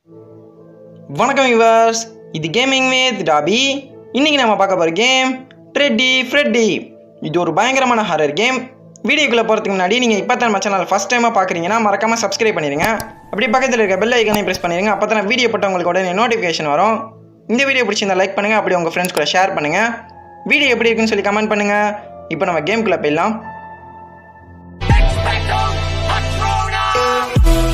வணக்கம் விவர்ஸ் இது gaming with டாபி இன்னைக்கு நம்ம பார்க்க போகிற கேம் ட்ரெட்டி ஃப்ரெட்டி இது ஒரு பயங்கரமான ஹாரர் கேம் வீடியோக்குள்ளே போகிறதுக்கு முன்னாடி நீங்கள் இப்போ தான் நம்ம சேனல் ஃபஸ்ட் டைமாக பார்க்குறீங்கன்னா மறக்காமல் சப்ஸ்கிரைப் பண்ணிடுங்க அப்படியே பக்கத்தில் இருக்க பெல் ஐக்கனையும் ப்ரெஸ் பண்ணிடுங்க அப்போ தான் வீடியோ போட்ட உங்களுக்கு உடனே நோட்டிஃபிகேஷன் வரும் இந்த வீடியோ பிடிச்சிருந்தா லைக் பண்ணுங்கள் அப்படியே உங்கள் ஃப்ரெண்ட்ஸ் கூட ஷேர் பண்ணுங்கள் வீடியோ எப்படி இருக்குன்னு சொல்லி கமெண்ட் பண்ணுங்கள் இப்போ நம்ம கேம்குள்ளே போயிடலாம் Expecto Patronum!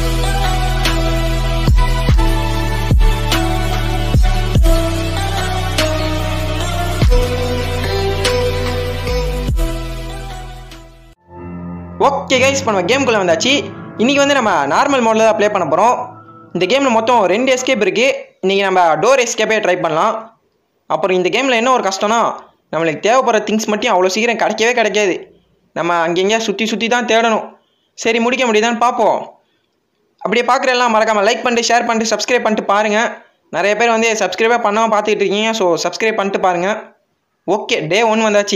ஓகே கைஸ் இப்போ நம்ம கேம்குள்ளே வந்தாச்சு இன்றைக்கி வந்து நம்ம நார்மல் மோடில் தான் ப்ளே பண்ண போகிறோம் இந்த கேமில் மொத்தம் ரெண்டு எஸ்கேப் இருக்குது இன்றைக்கி நம்ம டோர் எஸ்கேப்பே ட்ரை பண்ணலாம் அப்புறம் இந்த கேமில் என்ன ஒரு கஷ்டம்னா நம்மளுக்கு தேவைப்படுற திங்ஸ் மட்டும் அவ்வளோ சீக்கிரம் கிடைக்கவே கிடைக்காது நம்ம அங்கெங்கேயா சுற்றி சுற்றி தான் தேடணும் சரி முடிக்க முடியுதான்னு பார்ப்போம் அப்படியே பார்க்குற எல்லாம் மறக்காமல் லைக் பண்ணிட்டு ஷேர் பண்ணிட்டு சப்ஸ்கிரைப் பண்ணிட்டு பாருங்கள் நிறைய பேர் வந்து சப்ஸ்கிரைபே பண்ணாமல் பார்த்துக்கிட்டு இருக்கீங்க ஸோ சப்ஸ்கிரைப் பண்ணிட்டு பாருங்கள் ஓகே டே ஒன் வந்தாச்சு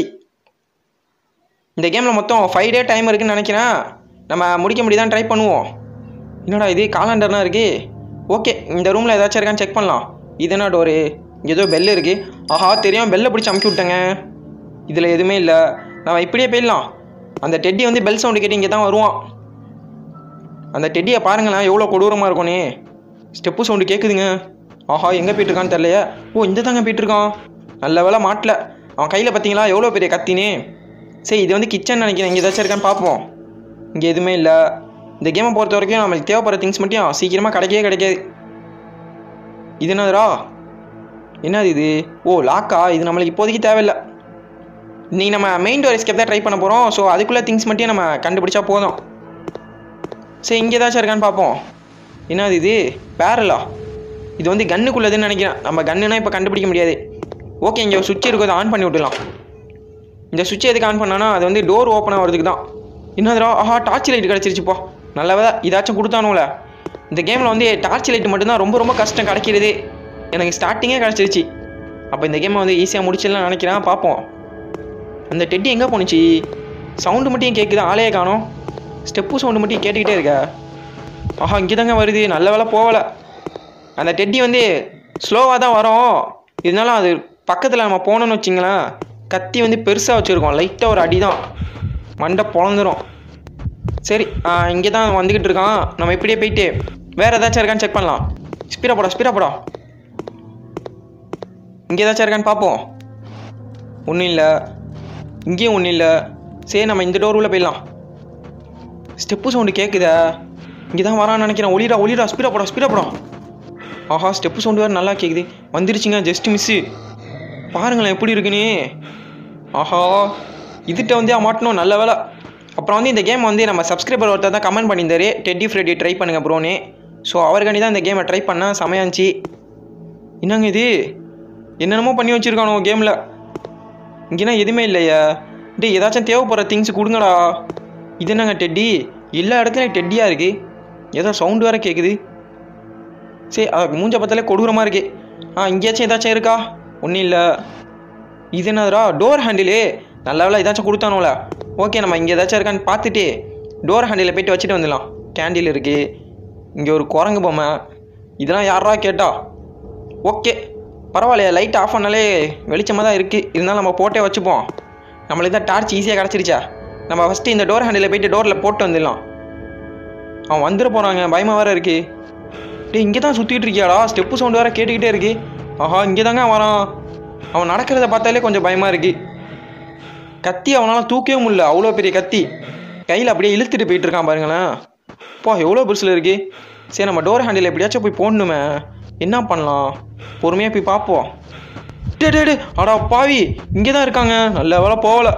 இந்த கேமில் மொத்தம் ஃபைவ் டே டைம் இருக்குன்னு நினைக்கிறேன் நம்ம முடிக்க முடியுதான்னு ட்ரை பண்ணுவோம் என்னடா இது காலண்டர்லாம் இருக்குது ஓகே இந்த ரூமில் ஏதாச்சும் இருக்கான்னு செக் பண்ணலாம் இது என்ன டோரு ஏதோ பெல் இருக்குது ஆஹா தெரியும் பெல்லை பிடிச்சி அமுக்கி விட்டேங்க இதில் எதுவுமே இல்லை நம்ம இப்படியே போயிடலாம் அந்த டெட்டி வந்து பெல் சவுண்டு கேட்டு இங்கே தான் வருவான் அந்த டெட்டியை பாருங்களேன் எவ்வளோ கொடூரமாக இருக்கும்னே ஸ்டெப்பு சவுண்டு கேட்குதுங்க ஆஹா எங்கே போயிட்டுருக்கான்னு தெரியலையே ஓ இந்த தாங்க போயிட்டுருக்கான் நல்ல வேலை மாட்டல அவன் கையில் பார்த்தீங்களா எவ்வளோ பெரிய கத்தினே சரி இது வந்து கிச்சன் நினைக்கிறேன் இங்கே ஏதாச்சும் இருக்கான்னு பார்ப்போம் இங்கே எதுவுமே இல்லை இந்த கேமை பொறுத்த வரைக்கும் நம்மளுக்கு தேவைப்படுற திங்ஸ் மட்டும் சீக்கிரமாக கிடைக்கவே கிடைக்காது இது என்னதுடா என்னது இது ஓ லாக்கா இது நம்மளுக்கு இப்போதைக்கு தேவையில்லை இன்னைக்கு நம்ம மெயின் டோர் எஸ்கேப் தான் ட்ரை பண்ண போகிறோம் ஸோ அதுக்குள்ளே திங்ஸ் மட்டும் நம்ம கண்டுபிடிச்சா போதும் சரி இங்கே ஏதாச்சும் இருக்கான்னு பார்ப்போம் என்னது இது பேரலா இது வந்து கன்னுக்குள்ளதுன்னு நினைக்கிறேன் நம்ம கன்னுனா இப்போ கண்டுபிடிக்க முடியாது ஓகே இங்கே ஒரு சுவிட்ச் இருக்கும் அதை ஆன் பண்ணி விட்டுலாம் இந்த சுவிட்ச் எதுக்கு ஆன் பண்ணானா அது வந்து டோர் ஓப்பன் ஆகிறதுக்கு தான் என்னதுடா ஆஹா டார்ச் லைட் கிடச்சிருச்சுப்பா நல்லவதா இதாச்சும் கொடுத்தானுல இந்த கேமில் வந்து டார்ச் லைட் மட்டும்தான் ரொம்ப ரொம்ப கஷ்டம் கிடைக்கிறது எனக்கு ஸ்டார்டிங்கே கிடச்சிருச்சு அப்போ இந்த கேமை வந்து ஈஸியாக முடிச்சிடலாம் நினைக்கிறேன் பார்ப்போம் அந்த டெட்டி எங்கே போணுச்சு சவுண்டு மட்டும் கேட்குது ஆளையே காணோம் ஸ்டெப்பு சவுண்டு மட்டும் கேட்டுக்கிட்டே இருக்க ஆஹா இங்கே தாங்க வருது நல்ல வேலை போகலை அந்த டெட்டி வந்து ஸ்லோவாக தான் வரும் இருந்தாலும் அது பக்கத்தில் நம்ம போனோம்னு வச்சிங்களேன் கத்தி வந்து பெருசாக வச்சுருக்கோம் லைட்டாக ஒரு அடி தான் மண்டை பொழந்துரும் சரி இங்கே தான் வந்துக்கிட்டு இருக்கான் நம்ம இப்படியே போயிட்டு வேறு ஏதாச்சும் இருக்கான்னு செக் பண்ணலாம் ஸ்பீரா போடா ஸ்பீரா போடா இங்கே ஏதாச்சும் இருக்கான்னு பார்ப்போம் ஒன்றும் இல்லை இங்கேயும் ஒன்றும் இல்லை சரி நம்ம இந்த டோர் உள்ள போயிடலாம் ஸ்டெப்பு சவுண்டு கேட்குதா இங்கே தான் வரான்னு நினைக்கிறேன் ஒளிடா ஒளிடா ஸ்பீடா போடா ஸ்பீடா போடா ஆஹா ஸ்டெப்பு சவுண்டு வேறு நல்லா கேட்குது வந்துருச்சுங்க ஜஸ்ட் மிஸ்ஸு பாருங்களேன் எப்படி இருக்குன்னு ஆஹா இதுகிட்ட வந்து மாட்டணும் நல்ல வேலை அப்புறம் வந்து இந்த கேம் வந்து நம்ம சப்ஸ்கிரைபர் ஒருத்தர் தான் கமெண்ட் பண்ணியிருந்தாரு டெட்டி ஃப்ரெடி ட்ரை பண்ணுங்க ப்ரோன்னு ஸோ அவர்காண்டி தான் இந்த கேமை ட்ரை பண்ணேன் செமையாச்சு என்னங்க இது என்னென்னமோ பண்ணி வச்சுருக்கானோ கேமில் இங்கேனா எதுவுமே இல்லையா டேய் ஏதாச்சும் தேவைப்படுற திங்ஸ் கொடுங்கடா இது என்னங்க டெட்டி எல்லா இடத்துலையும் டெட்டியாக இருக்குது ஏதோ சவுண்டு வேறு கேட்குது சரி அது மூஞ்ச பார்த்தாலே கொடூரமாக இருக்கு ஆ இங்கேயாச்சும் ஏதாச்சும் இருக்கா ஒன்றும் இல்லை இது என்னதுடா டோர் ஹேண்டிலு நல்ல வேலை ஏதாச்சும் கொடுத்தானோல ஓகே நம்ம இங்கே ஏதாச்சும் இருக்கான்னு பார்த்துட்டு டோர் ஹேண்டில் போயிட்டு வச்சுட்டு வந்துடலாம் கேண்டில் இருக்குது இங்கே ஒரு குரங்கு பொம்மை இதெல்லாம் யாரா கேட்டா ஓகே பரவாயில்லையா லைட் ஆஃப் பண்ணாலே வெளிச்சமாக தான் இருக்குது இருந்தாலும் நம்ம போட்டே வச்சுப்போம் நம்மளுக்கு தான் டார்ச் ஈஸியாக கிடச்சிருச்சா நம்ம ஃபஸ்ட்டு இந்த டோர் ஹேண்டில் போயிட்டு டோரில் போட்டு வந்துடலாம் அவன் வந்துட போகிறாங்க பயமாக வேறு இருக்குது டேய் இங்கே தான் சுற்றிட்டு இருக்கியாடா ஸ்டெப்பு சவுண்டு வேறு கேட்டுக்கிட்டே இருக்கு ஆஹா இங்கே தாங்க வரான் அவன் நடக்கிறத பார்த்தாலே கொஞ்சம் பயமாக இருக்கு கத்தி அவனால் தூக்கவே முடியல அவ்வளோ பெரிய கத்தி கையில் அப்படியே இழுத்துட்டு போயிட்டு இருக்கான் பாருங்களேன் போ எவ்வளோ பெருசில் இருக்கு சரி நம்ம டோர் ஹேண்டில் எப்படியாச்சும் போய் போடணுமே என்ன பண்ணலாம் பொறுமையாக போய் பார்ப்போம் டே டே டே அடா பாவி இங்கே தான் இருக்காங்க நல்ல வேலை போகலை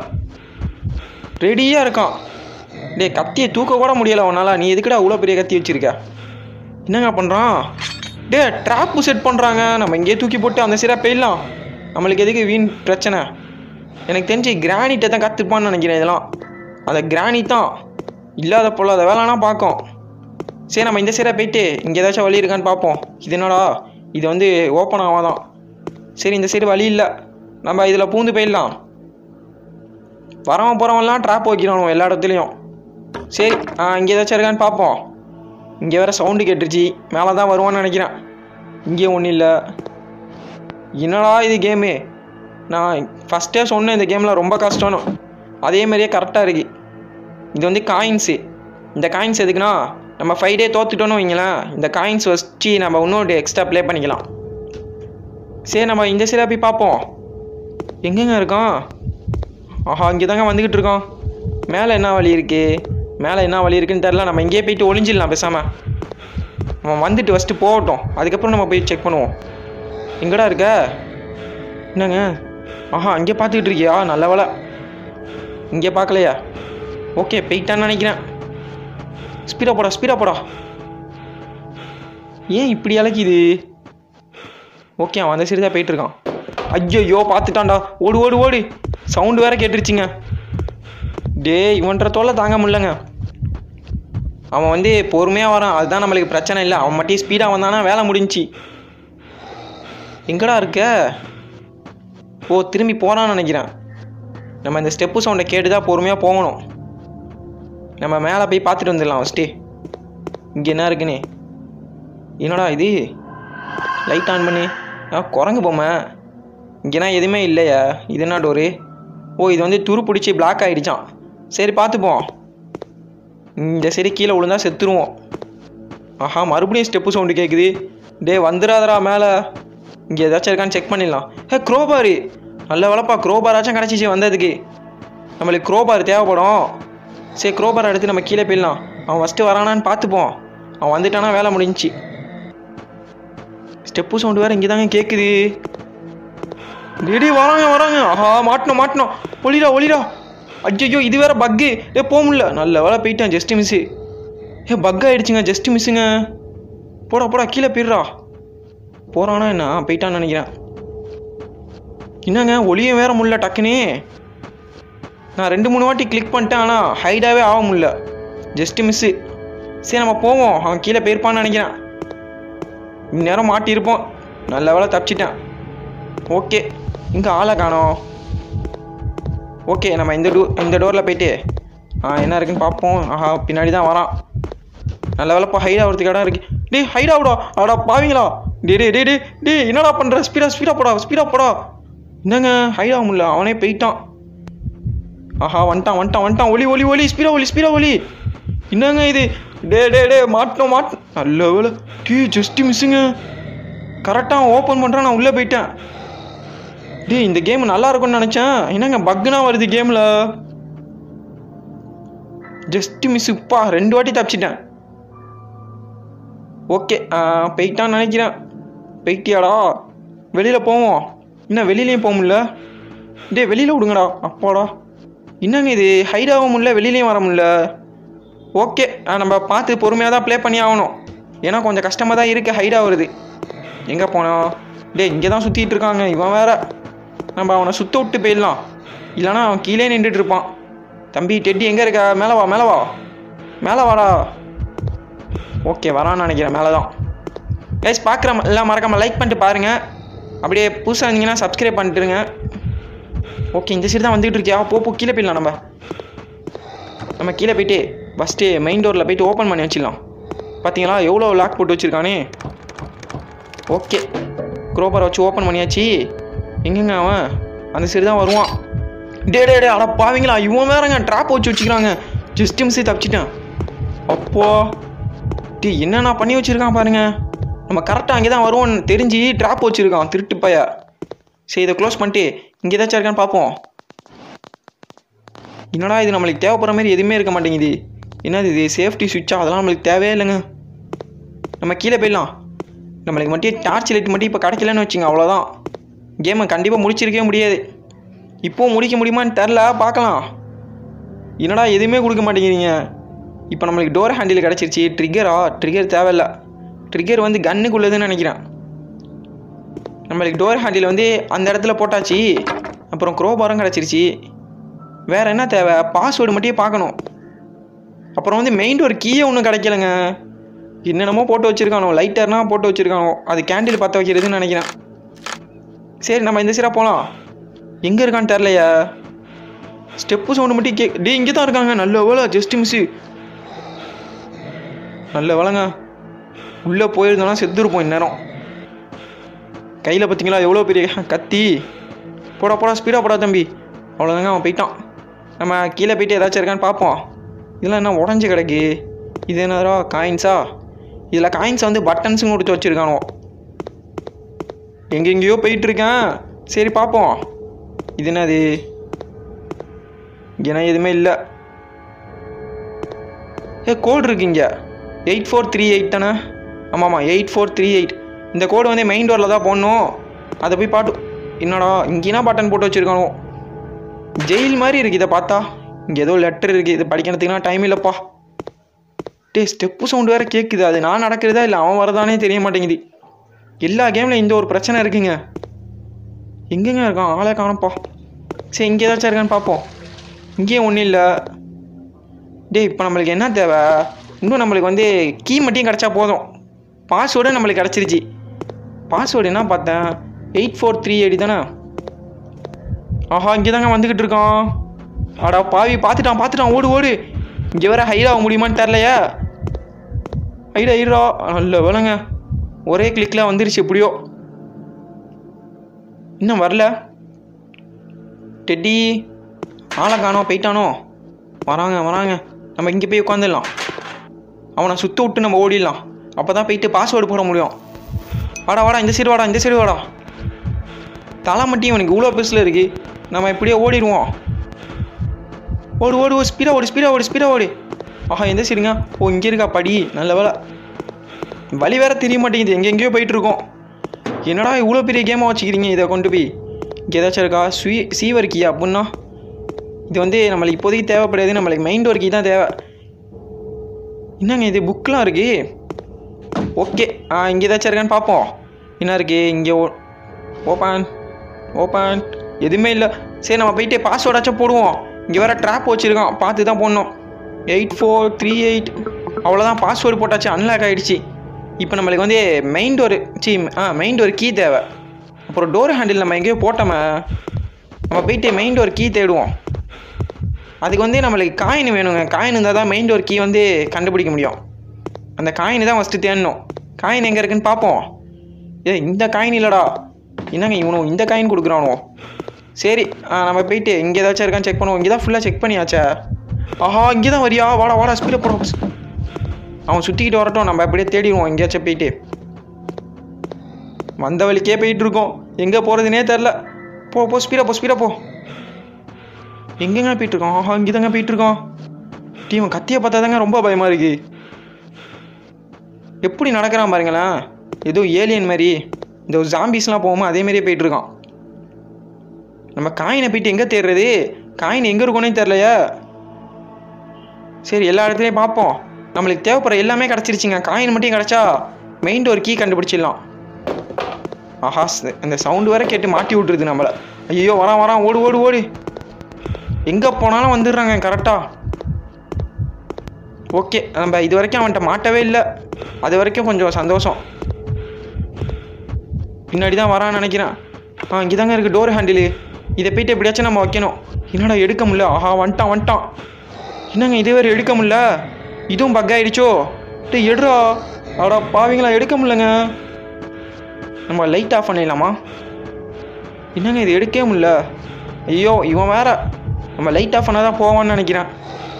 ரெடியாக இருக்கான் டேய் கத்தியை தூக்க கூட முடியலை அவனால் நீ எதுக்குடா அவ்வளோ பெரிய கத்தி வச்சிருக்க என்னங்க பண்ணுறான் டே ட்ராப்பு செட் பண்ணுறாங்க நம்ம இங்கேயே தூக்கி போட்டு அந்த சைடாக போயிடலாம் நம்மளுக்கு எதுக்கு வீண் பிரச்சனை எனக்கு தெரிஞ்சு கிரானிட்டை தான் கற்றுப்பான்னு நினைக்கிறேன் இதெல்லாம் அந்த கிரானிட் தான் இல்லாத போல அதை வேலைனா பார்க்கும் சரி நம்ம இந்த சைடாக போயிட்டு இங்கே ஏதாச்சும் வழி இருக்கான்னு பார்ப்போம் இது என்னடா இது வந்து ஓப்பன் ஆகாதான் சரி இந்த சைடு வழி இல்லை நம்ம இதில் பூந்து போயிடலாம் வரவன் போகிறவன்லாம் ட்ராப் வைக்கிறானோ எல்லா இடத்துலையும் சரி ஆ இங்கே ஏதாச்சும் இருக்கான்னு பார்ப்போம் இங்கே வேற சவுண்டு கேட்டுருச்சு மேலே தான் வருவான்னு நினைக்கிறேன் இங்கேயும் ஒன்றும் இல்லை என்னடா இது கேமு நான் ஃபஸ்ட்டே சொன்னேன் இந்த கேமில் ரொம்ப கஷ்டம்னு அதே மாதிரியே கரெக்டாக இருக்கு இது வந்து காயின்ஸு இந்த காயின்ஸ் எதுக்குன்னா நம்ம ஃபைவ் டே தோத்துட்டோன்னு வைங்களேன் இந்த காயின்ஸ் வச்சு நம்ம இன்னொரு எக்ஸ்ட்ரா ப்ளே பண்ணிக்கலாம் சரி நம்ம இந்த சைடாக போய் பார்ப்போம் எங்கெங்க இருக்கோம் ஆஹா இங்கே தாங்க வந்துக்கிட்டு இருக்கோம் மேலே என்ன வழி இருக்கு மேலே என்ன வழி இருக்குன்னு தெரில நம்ம இங்கேயே போயிட்டு ஒளிஞ்சிடலாம் பேசாமல் அவன் வந்துட்டு ஃபஸ்ட்டு போகட்டும் அதுக்கப்புறம் நம்ம போய் செக் பண்ணுவோம் எங்கடா இருக்க என்னங்க ஆஹா அங்கே பார்த்துக்கிட்டு இருக்கியா நல்ல வேலை இங்கே பார்க்கலையா ஓகே போயிட்டான்னு நினைக்கிறேன் ஸ்பீடா போடா ஸ்பீடா போடா ஏன் இப்படி இலக்கிது ஓகே அவன் அந்த சைடு தான் போயிட்டு இருக்கான் ஐயோ பார்த்துட்டான்டா ஓடு ஓடு ஓடு சவுண்டு வேற கேட்டுருச்சுங்க டே இவன்ற தோலை தாங்க முடியலங்க அவன் வந்து பொறுமையாக வரான் அதுதான் நம்மளுக்கு பிரச்சனை இல்லை அவன் மட்டும் ஸ்பீடாக வந்தானா வேலை முடிஞ்சுச்சு எங்கடா இருக்க ஓ திரும்பி போகிறான்னு நினைக்கிறேன் நம்ம இந்த ஸ்டெப்பு சவுண்டை கேட்டு தான் பொறுமையாக போகணும் நம்ம மேலே போய் பார்த்துட்டு வந்துடலாம் ஃபஸ்ட்டு இங்கே என்ன இருக்குன்னு என்னடா இது லைட் ஆன் பண்ணி ஆ குரங்கு பொம்மை இங்கேனா எதுவுமே இல்லையா இது என்ன டோரு ஓ இது வந்து துரு பிடிச்சி பிளாக் ஆகிடுச்சான் சரி பார்த்துப்போம் இந்த சரி கீழே விழுந்தா செத்துருவோம் ஆஹா மறுபடியும் ஸ்டெப்பு சவுண்டு கேட்குது டே வந்துடாதடா மேலே இங்கே ஏதாச்சும் இருக்கான்னு செக் பண்ணிடலாம் ஹே க்ரோபாரு நல்ல வேலைப்பா க்ரோபாராச்சும் கிடச்சிச்சு வந்ததுக்கு நம்மளுக்கு க்ரோபார் தேவைப்படும் சரி க்ரோபார் எடுத்து நம்ம கீழே போயிடலாம் அவன் ஃபஸ்ட்டு வரானான்னு பார்த்துப்போம் அவன் வந்துட்டானா வேலை முடிஞ்சுச்சு ஸ்டெப்பு சவுண்டு வேறு இங்கே தாங்க கேட்குது டேடி வராங்க வராங்க ஆஹா மாட்டணும் மாட்டணும் ஒளிடா ஒளிடா ஐயோ இது வேற பக்கு ஏ போக முடியல நல்ல வேலை போயிட்டேன் ஜஸ்ட் மிஸ்ஸு ஏ பக் ஆயிடுச்சுங்க ஜஸ்ட் மிஸ்ஸுங்க போடா போடா கீழே போயிடுறா போகிறானா என்ன போயிட்டான்னு நினைக்கிறேன் என்னங்க ஒளியும் வேற முடியல டக்குனே நான் ரெண்டு மூணு வாட்டி கிளிக் பண்ணிட்டேன் ஆனால் ஹைடாகவே ஆக முடியல ஜஸ்ட் மிஸ்ஸு சரி நம்ம போவோம் அவன் கீழே போயிருப்பான்னு நினைக்கிறேன் இந்நேரம் மாட்டியிருப்போம் நல்ல வேலை தப்பிச்சிட்டேன் ஓகே இங்கே ஆளை காணோம் ஓகே நம்ம இந்த டூ இந்த டோரில் போயிட்டு ஆ என்ன இருக்குன்னு பார்ப்போம் ஆஹா பின்னாடி தான் வரான் நல்ல வேலைப்பா ஹைட் ஆகிறதுக்கு இடம் இருக்கு டேய் ஹைட் ஆகுடா ஆடா பாவீங்களா டே டே டே டே டே என்னடா பண்ணுற ஸ்பீடா ஸ்பீடா போடா ஸ்பீடா போடா என்னங்க ஹைட் ஆக முடியல அவனே போயிட்டான் ஆஹா வந்துட்டான் வந்துட்டான் வந்துட்டான் ஒலி ஒலி ஒலி ஸ்பீடா ஒலி ஸ்பீடா ஒலி என்னங்க இது டே டே டே மாட்டணும் மாட்டணும் நல்ல வேலை டீ ஜஸ்ட் மிஸ்ஸுங்க கரெக்டாக ஓப்பன் பண்ணுறான் நான் உள்ளே போயிட்டேன் டேய் இந்த கேம் நல்லா இருக்கும்னு நினச்சேன் என்னங்க பக்குனா வருது கேமில் ஜஸ்ட் மிஸ் இப்பா ரெண்டு வாட்டி தப்பிச்சிட்டேன் ஓகே போயிட்டான்னு நினைக்கிறேன் போயிட்டியாடா வெளியில் போவோம் இன்னும் வெளியிலையும் போக முடியல டேய் வெளியில் விடுங்கடா அப்பாடா என்னங்க இது ஹைட் ஆக முடியல வெளியிலையும் வர முடியல ஓகே நம்ம பார்த்து பொறுமையாக தான் ப்ளே பண்ணி ஆகணும் ஏன்னா கொஞ்சம் கஷ்டமாக தான் இருக்குது ஹைட் ஆகுறது எங்கே போனோம் டேய் இங்கே தான் சுற்றிட்டு இருக்காங்க இவன் வேற நம்ம அவனை சுத்த விட்டு போயிடலாம் இல்லைனா அவன் கீழே நின்றுட்டு இருப்பான் தம்பி டெட்டி எங்கே இருக்க மேலே வா மேலே வா மேலே வாடா ஓகே வரான்னு நினைக்கிறேன் மேலே தான் கைஸ் பார்க்குற எல்லாம் மறக்காமல் லைக் பண்ணிட்டு பாருங்கள் அப்படியே புதுசாக இருந்தீங்கன்னா சப்ஸ்கிரைப் பண்ணிட்டுருங்க ஓகே இந்த சைடு தான் வந்துகிட்டு இருக்கியா போ போ கீழே போயிடலாம் நம்ம நம்ம கீழே போயிட்டு ஃபஸ்ட்டு மெயின் டோரில் போயிட்டு ஓப்பன் பண்ணி வச்சிடலாம் பார்த்தீங்களா எவ்வளோ லாக் போட்டு வச்சுருக்கானே ஓகே குரோபரை வச்சு ஓப்பன் பண்ணியாச்சு எங்கெங்க அவன் அந்த சைடு தான் வருவான் டே டே டே அட பாவீங்களா இவன் வேறங்க ட்ராப் வச்சு வச்சுக்கிறாங்க ஜஸ்ட் மிஸ்ஸே தப்பிச்சிட்டேன் அப்போ டே என்னென்ன பண்ணி வச்சுருக்கான் பாருங்க நம்ம கரெக்டாக அங்கே தான் வருவோம்னு தெரிஞ்சு ட்ராப் வச்சுருக்கான் திருட்டு பைய சரி இதை க்ளோஸ் பண்ணிட்டு இங்கே ஏதாச்சும் இருக்கான்னு பார்ப்போம் என்னடா இது நம்மளுக்கு தேவைப்படுற மாதிரி எதுவுமே இருக்க மாட்டேங்குது என்னது இது சேஃப்டி சுவிட்சா அதெல்லாம் நம்மளுக்கு தேவையே இல்லைங்க நம்ம கீழே போயிடலாம் நம்மளுக்கு மட்டும் டார்ச் லைட் மட்டும் இப்போ கிடைக்கலன்னு வச்சுங்க அவ்வளோதான் கேமை கண்டிப்பாக முடிச்சிருக்கவே முடியாது இப்போவும் முடிக்க முடியுமான்னு தெரில பார்க்கலாம் என்னடா எதுவுமே கொடுக்க மாட்டேங்கிறீங்க இப்போ நம்மளுக்கு டோர் ஹேண்டில் கிடச்சிருச்சு ட்ரிகரா ட்ரிகர் தேவையில்ல ட்ரிகர் வந்து கன்னுக்குள்ளதுன்னு நினைக்கிறேன் நம்மளுக்கு டோர் ஹேண்டில் வந்து அந்த இடத்துல போட்டாச்சு அப்புறம் க்ரோபாரம் கிடச்சிருச்சு வேறு என்ன தேவை பாஸ்வேர்டு மட்டும் பார்க்கணும் அப்புறம் வந்து மெயின் டோர் கீயே ஒன்றும் கிடைக்கலங்க என்னென்னமோ போட்டு வச்சுருக்கானோ லைட்டர்னா போட்டு வச்சுருக்கானோ அது கேண்டில் பற்ற வைக்கிறதுன்னு நினைக்கிறேன் சரி நம்ம இந்த சீராக போகலாம் எங்கே இருக்கான்னு தெரிலையா ஸ்டெப்பு சவுண்டு மட்டும் கே டே இங்கே தான் இருக்காங்க நல்ல வேலை ஜஸ்ட் மிஸ்ஸு நல்ல வேலைங்க உள்ளே போயிருந்தோம்னா செத்துருப்போம் இந்நேரம் கையில் பார்த்தீங்களா எவ்வளோ பெரிய கத்தி போடா போடா ஸ்பீடாக போடா தம்பி அவ்வளோதாங்க அவன் போயிட்டான் நம்ம கீழே போயிட்டு ஏதாச்சும் இருக்கான்னு பார்ப்போம் இதெல்லாம் என்ன உடஞ்சி கிடக்கு இது என்னடா காயின்ஸா இதில் காயின்ஸ் வந்து பட்டன்ஸும் கொடுத்து வச்சுருக்கானோ எங்கெங்கேயோ போயிட்டு இருக்கேன் சரி பார்ப்போம் இது என்னது இங்கே எதுவுமே இல்லை ஏ கோடு இருக்கு இங்கே எயிட் ஃபோர் த்ரீ எயிட் தானே ஆமாம்மா எயிட் ஃபோர் த்ரீ எயிட் இந்த கோடு வந்து மெயின் டோரில் தான் போடணும் அதை போய் பாட்டு என்னடா இங்கேனா பட்டன் போட்டு வச்சுருக்கானோ ஜெயில் மாதிரி இருக்குது இதை பார்த்தா இங்கே ஏதோ லெட்டர் இருக்குது இது படிக்கிறதுக்குனா டைம் இல்லைப்பா டே ஸ்டெப்பு சவுண்டு வேறு கேட்குது அது நான் நடக்கிறதா இல்லை அவன் வரதானே தெரிய மாட்டேங்குது எல்லா கேமில் இந்த ஒரு பிரச்சனை இருக்குங்க எங்கெங்க இருக்கான் ஆளே காணப்பா சரி இங்கே ஏதாச்சும் இருக்கான்னு பார்ப்போம் இங்கேயும் ஒன்றும் இல்லை டேய் இப்போ நம்மளுக்கு என்ன தேவை இன்னும் நம்மளுக்கு வந்து கீ மட்டும் கிடச்சா போதும் பாஸ்வேர்டு நம்மளுக்கு கிடச்சிருச்சு பாஸ்வேர்டு என்ன பார்த்தேன் எயிட் ஃபோர் த்ரீ எயிட் தானே ஆஹா இங்கே தாங்க வந்துக்கிட்டு இருக்கான் அடா பாவி பார்த்துட்டான் பார்த்துட்டான் ஓடு ஓடு இங்கே வேற ஹைட் ஆக முடியுமான்னு தெரிலையே ஹைட் ஆயிடுறா நல்ல வேலைங்க ஒரே கிளிக்கில் வந்துருச்சு எப்படியோ இன்னும் வரல டெட்டி ஆளை காணோம் போயிட்டானோ வராங்க வராங்க நம்ம இங்கே போய் உட்காந்துடலாம் அவனை சுத்த விட்டு நம்ம ஓடிடலாம் அப்போ தான் போயிட்டு பாஸ்வேர்டு போட முடியும் வாடா வாடா இந்த சைடு வாடா இந்த சைடு வாடா தலை மட்டும் இவனுக்கு இவ்வளோ பெருசில் இருக்கு நம்ம இப்படியே ஓடிடுவோம் ஓடு ஓடு ஓடு ஸ்பீடாக ஓடு ஸ்பீடாக ஓடு ஸ்பீடாக ஓடு ஆஹா எந்த சைடுங்க ஓ இங்கே இருக்கா படி நல்ல வேலை வழி வேற தெரிய மாட்டேங்குது எங்கெங்கேயோ போயிட்டு இருக்கோம் என்னடா இவ்வளோ பெரிய கேமாக வச்சுக்கிறீங்க இதை கொண்டு போய் இங்கே ஏதாச்சும் இருக்கா ஸ்வீ சீவர் கீ அப்படின்னா இது வந்து நம்மளுக்கு இப்போதைக்கு தேவைப்படாது நம்மளுக்கு மைண்ட் டோர் கீ தான் தேவை என்னங்க இது புக்கெலாம் இருக்கு ஓகே ஆ இங்கே ஏதாச்சும் இருக்கான்னு பார்ப்போம் என்ன இருக்கு இங்கே ஓ ஓப்பன் ஓப்பன் எதுவுமே இல்லை சரி நம்ம போயிட்டு பாஸ்வேர்டாச்சும் போடுவோம் இங்கே வேறு ட்ராப் வச்சுருக்கான் பார்த்து தான் போடணும் எயிட் ஃபோர் த்ரீ எயிட் அவ்வளோதான் பாஸ்வேர்டு போட்டாச்சு அன்லாக் ஆகிடுச்சு இப்போ நம்மளுக்கு வந்து மெயின் டோர் சி ஆ மெயின் டோர் கீ தேவை அப்புறம் டோர் ஹேண்டில் நம்ம எங்கேயோ போட்டோமே நம்ம போயிட்டு மெயின் டோர் கீ தேடுவோம் அதுக்கு வந்து நம்மளுக்கு காயின் வேணுங்க காயின் இருந்தால் தான் மெயின் டோர் கீ வந்து கண்டுபிடிக்க முடியும் அந்த காயின் தான் ஃபஸ்ட்டு தேடணும் காயின் எங்கே இருக்குன்னு பார்ப்போம் ஏ இந்த காயின் இல்லைடா என்னங்க இவனும் இந்த காயின் கொடுக்குறானோ சரி ஆ, நம்ம போயிட்டு இங்கே ஏதாச்சும் இருக்கான்னு செக் பண்ணுவோம் இங்கே தான் ஃபுல்லாக செக் பண்ணியாச்சே ஆஹா இங்கே தான் வரியா வாடா வாடா ஸ்பீடாக போகிறோம் அவன் சுற்றிக்கிட்டு வரட்டும் நம்ம அப்படியே தேடிடுவோம் எங்கேயாச்சும் போயிட்டு வந்த வழிக்கே போயிட்டு இருக்கோம் எங்கே போகிறதுனே தெரில போ போ ஸ்பீடாக போ ஸ்பீடாக போ எங்கெங்க போயிட்டு இருக்கோம் ஆஹா இங்கே தாங்க போயிட்டு இருக்கோம் டீம் கத்தியை பார்த்தா தாங்க ரொம்ப பயமாக இருக்கு எப்படி நடக்கிறான் பாருங்களேன் ஏதோ ஏலியன் மாதிரி இந்த ஜாம்பிஸ்லாம் போகுமோ அதே மாதிரியே போயிட்டு இருக்கான் நம்ம காயினை போயிட்டு எங்கே தேடுறது காயின் எங்கே இருக்கும்னே தெரிலையே சரி எல்லா இடத்துலையும் பார்ப்போம் நம்மளுக்கு தேவைப்படுற எல்லாமே கிடச்சிருச்சுங்க காயின் மட்டும் கிடச்சா மெயின் டோர் கீ கண்டுபிடிச்சிடலாம் ஆஹா ஸ்- அந்த சவுண்டு வேற கேட்டு மாட்டி விட்டுருது நம்மளை ஐயோ வரான் வரான் ஓடு ஓடு ஓடு எங்கே போனாலும் வந்துடுறாங்க கரெக்டாக ஓகே நம்ம இது வரைக்கும் அவன்கிட்ட மாட்டவே இல்லை அது வரைக்கும் கொஞ்சம் சந்தோஷம் பின்னாடி தான் வரான்னு நினைக்கிறேன் ஆ இங்கே தாங்க இருக்குது டோர் ஹேண்டிலு இதை போயிட்டு எப்படியாச்சும் நம்ம வைக்கணும் என்னடா எடுக்க முடியல ஆஹா வந்துட்டான் வந்துட்டான் என்னங்க இதே வேறு எடுக்க முடியல இதுவும் பக் ஆயிடுச்சோ டேய் எடுறா அடா பாவிங்களா எடுக்க முடியலங்க நம்ம லைட் ஆஃப் பண்ணிடலாமா என்னங்க இது எடுக்கவே முடியல ஐயோ இவன் வேற நம்ம லைட் ஆஃப் பண்ணால் தான் போவான்னு நினைக்கிறேன்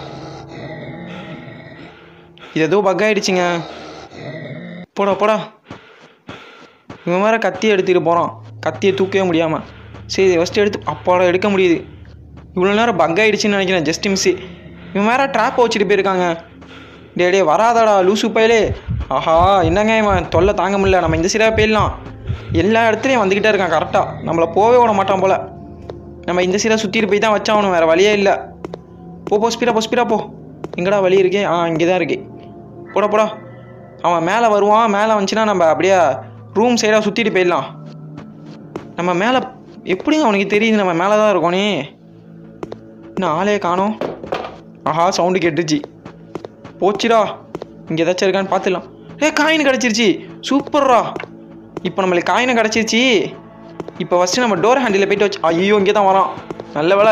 இது ஏதோ பக் ஆயிடுச்சுங்க போடா போடா இவன் வேற கத்தி எடுத்துகிட்டு போகிறான் கத்தியை தூக்கவே முடியாமல் சரி ஃபஸ்ட்டு எடுத்து அப்பாடா எடுக்க முடியுது இவ்வளோ நேரம் பக் ஆயிடுச்சுன்னு நினைக்கிறேன் ஜஸ்ட் மிஸ்ஸு இவன் வேற ட்ராப் வச்சுட்டு போயிருக்காங்க டே டே வராதடா லூசு பயலே ஆஹா என்னங்க இவன் தொல்லை தாங்க முடியல நம்ம இந்த சைடாக போயிடலாம் எல்லா இடத்துலையும் வந்துக்கிட்டே இருக்கான் கரெக்டாக நம்மளை போவே விட மாட்டான் போல் நம்ம இந்த சைடாக சுற்றிட்டு போய் தான் வச்சாகணும் வேறு வழியே இல்லை போ போ ஸ்பீடா போ ஸ்பீடா போ எங்கடா வழி இருக்கே ஆ இங்கே தான் இருக்கு போடா போடா அவன் மேலே வருவான் மேலே வந்துச்சுன்னா நம்ம அப்படியே ரூம் சைடாக சுற்றிட்டு போயிடலாம் நம்ம மேலே எப்படிங்க அவனுக்கு தெரியுது நம்ம மேலே தான் இருக்கோனே இன்னும் ஆளே காணோம் ஆஹா சவுண்டு கேட்டுச்சு போச்சுடா இங்கே ஏதாச்சும் இருக்கான்னு பார்த்துடலாம் ஏ காயின் கிடச்சிருச்சு சூப்பர்ரா இப்போ நம்மளுக்கு காயினை கிடச்சிருச்சு இப்போ ஃபஸ்ட்டு நம்ம டோர் ஹேண்டில் போயிட்டு வச்சு ஐயோ இங்கே தான் வரான் நல்ல வேலை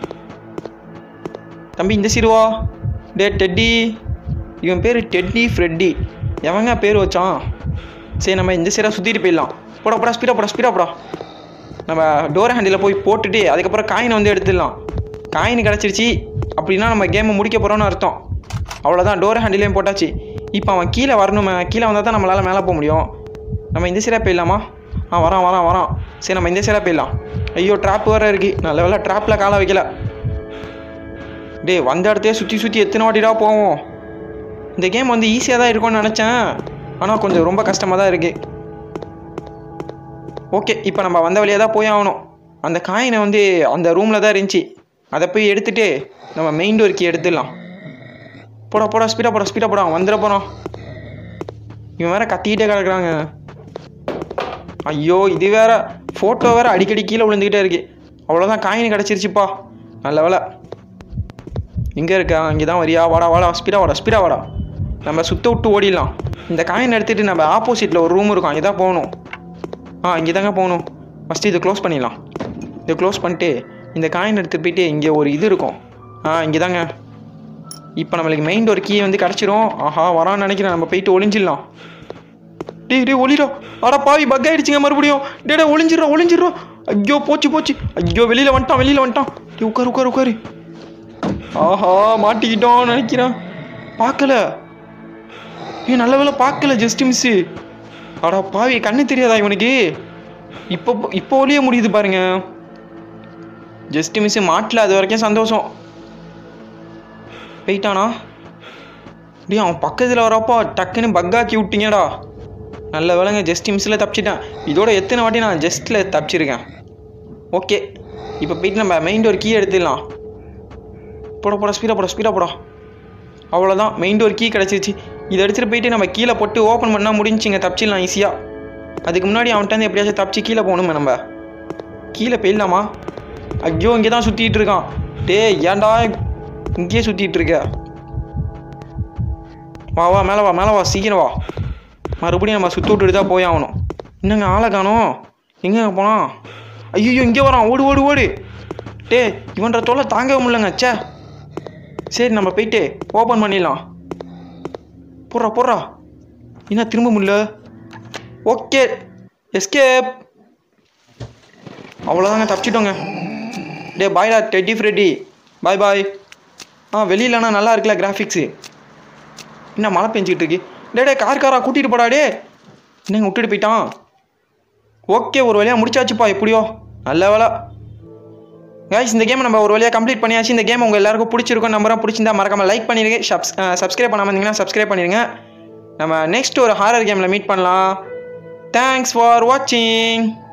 தம்பி இந்த சீருவா டே டெட்டி இவன் பேர் டெட்டி ஃப்ரெட்டி எவங்க பேர் வச்சான் சரி நம்ம இந்த சைடாக சுற்றிட்டு போயிடலாம் போடா போடா ஸ்பீடாக போடா ஸ்பீடாக போடா நம்ம டோர் ஹேண்டில் போய் போட்டுட்டு அதுக்கப்புறம் காயினை வந்து எடுத்துடலாம் காயின் கிடச்சிருச்சு அப்படின்னா நம்ம கேமை முடிக்க போகிறோம்னு அர்த்தம் அவ்வளோதான் டோர் ஹேண்டிலையும் போட்டாச்சு இப்போ அவன் கீழே வரணுமே கீழே வந்தால் தான் நம்மளால் மேலே போக முடியும் நம்ம இந்த சைடாக போயிடலாமா ஆ வரான் வரான் வரான் சரி நம்ம இந்த சைடாக போயிடலாம் ஐயோ ட்ராப் வேறு இருக்குது நல்ல வேலை ட்ராப்பில் காலை வைக்கல டேய் வந்த இடத்தையே சுற்றி சுற்றி எத்தனை வாட்டிடா போவோம் இந்த கேம் வந்து ஈஸியாக தான் இருக்கும்னு நினச்சேன் ஆனால் கொஞ்சம் ரொம்ப கஷ்டமாக தான் இருக்குது ஓகே இப்போ நம்ம வந்த வழியாக தான் போய் ஆகணும் அந்த காயினை வந்து அந்த ரூமில் தான் இருந்துச்சு அதை போய் எடுத்துட்டு நம்ம மெயின் டோர் கீ எடுத்துடலாம் போடா போடா ஸ்பீடாக போடா ஸ்பீடாக போடா வந்துட போகிறோம் இவன் வேற கத்திக்கிட்டே கிடக்குறாங்க ஐயோ இது வேற ஃபோட்டோ வேற அடிக்கடி கீழே விழுந்துக்கிட்டே இருக்கு அவ்வளோதான் காயின் கிடச்சிருச்சுப்பா நல்ல வேலை எங்கே இருக்கா இங்கே தான் வரியா வாடா வாடா ஸ்பீடாக வாடா ஸ்பீடாக வாடா நம்ம சுத்த விட்டு ஓடிடலாம் இந்த காயின் எடுத்துகிட்டு நம்ம ஆப்போசிட்டில் ஒரு ரூம் இருக்கும் அங்கே தான் போகணும் ஆ இங்கே தாங்க போகணும் ஃபஸ்ட்டு இதை க்ளோஸ் பண்ணிடலாம் இதை க்ளோஸ் பண்ணிட்டு இந்த காயின் எடுத்துகிட்டு போயிட்டு இங்கே ஒரு இது இருக்கும் ஆ இங்கே தாங்க இப்போ நம்மளுக்கு மெயின் டோர் கீ வந்து கிடச்சிரும் ஆஹா வரான்னு நினைக்கிறேன் நம்ம போயிட்டு ஒளிஞ்சிடலாம் டேய் டேய் ஒளிடா அட பாவி பக் ஆயிடுச்சுங்க மறுபடியும் டே டே ஒளிஞ்சிடுறோம் ஒளிஞ்சிடுறோம் ஐயோ போச்சு போச்சு ஐயோ வெளியில் வந்துட்டான் வெளியில் வந்துட்டான் டேய் உட்காரு உட்காரு உட்காரு ஆஹா மாட்டிக்கிட்டோம்னு நினைக்கிறேன் பார்க்கல ஏ நல்ல வேலை பார்க்கல ஜஸ்ட் மிஸ்ஸு அடா பாவி கண்ணு தெரியாதா இவனுக்கு இப்போ இப்போ ஒளிய முடியுது பாருங்க ஜஸ்ட் மிஸ்ஸு மாட்டல அது வரைக்கும் சந்தோஷம் போயிட்டானா டேய் அவன் பக்கத்தில் வரப்போ டக்குன்னு பக்காக்கி விட்டீங்கடா நல்ல வேலைங்க ஜஸ்ட் மிஸ்ஸில் தப்பிச்சிட்டேன் இதோட எத்தனை வாட்டி நான் ஜஸ்ட்டில் தப்பிச்சிருக்கேன் ஓகே இப்போ போயிட்டு நம்ம மெயின் டோர் கீ எடுத்துடலாம் போட போட ஸ்பீடாக போட ஸ்பீடாக போடா அவ்வளோதான் மெயின் டோர் கீ கிடச்சிருச்சு இதை எடுத்துகிட்டு போயிட்டு நம்ம கீழே போட்டு ஓப்பன் பண்ணால் முடிஞ்சுங்க தப்பிச்சிடலாம் ஈஸியாக அதுக்கு முன்னாடி அவன்கிட்ட இருந்து எப்படியாச்சும் தப்பிச்சு கீழே போகணுமே நம்ம கீழே போயிடலாமா ஐயோ இங்கே தான் சுற்றிட்டு இருக்கான் டேய் ஏன்டா இங்கேயே சுற்றிட்டு இருக்க வா வா மேலே வா மேலே வா சீக்கிரம் வா மறுபடியும் நம்ம சுற்றி விட்டுட்டு தான் போய் ஆகணும் என்னங்க ஆளை காணோம் எங்கே போனான் ஐயோ இங்கே வரான் ஓடு ஓடு ஓடு டே இவன்ற தொல்லை தாங்கவே முடியலங்க ச்சே சரி நம்ம போயிட்டு ஓப்பன் பண்ணிடலாம் போடுறா போடுறா என்ன திரும்ப முடியல ஓகே எஸ்கேப் அவ்வளோதாங்க தப்பிச்சிட்டோங்க டே பாய்டா டெட்டி ஃப்ரெட்டி பாய் பாய் ஆ வெளியிலனா நல்லா இருக்குல்ல கிராஃபிக்ஸு என்ன மழை பெஞ்சிக்கிட்டு இருக்கு டே டே கார் காரா கூட்டிகிட்டு போடா டே என்னங்க விட்டுட்டு போயிட்டான் ஓகே ஒரு வழியாக முடிச்சாச்சுப்பா எப்படியோ நல்ல வேலை கைஸ் இந்த கேம் நம்ம ஒரு வழியாக கம்ப்ளீட் பண்ணியாச்சு இந்த கேம் உங்கள் எல்லாருக்கும் பிடிச்சிருக்கும் நம்பரும் பிடிச்சிருந்தா மறக்காம லைக் பண்ணிடுங்க சப்ஸ் சப்ஸ்கிரைப் பண்ணாமல் இருந்தீங்கன்னா சப்ஸ்கிரைப் பண்ணிடுங்க நம்ம நெக்ஸ்ட் ஒரு ஹாரர் கேமில் மீட் பண்ணலாம் தேங்க்ஸ் ஃபார் வாட்சிங்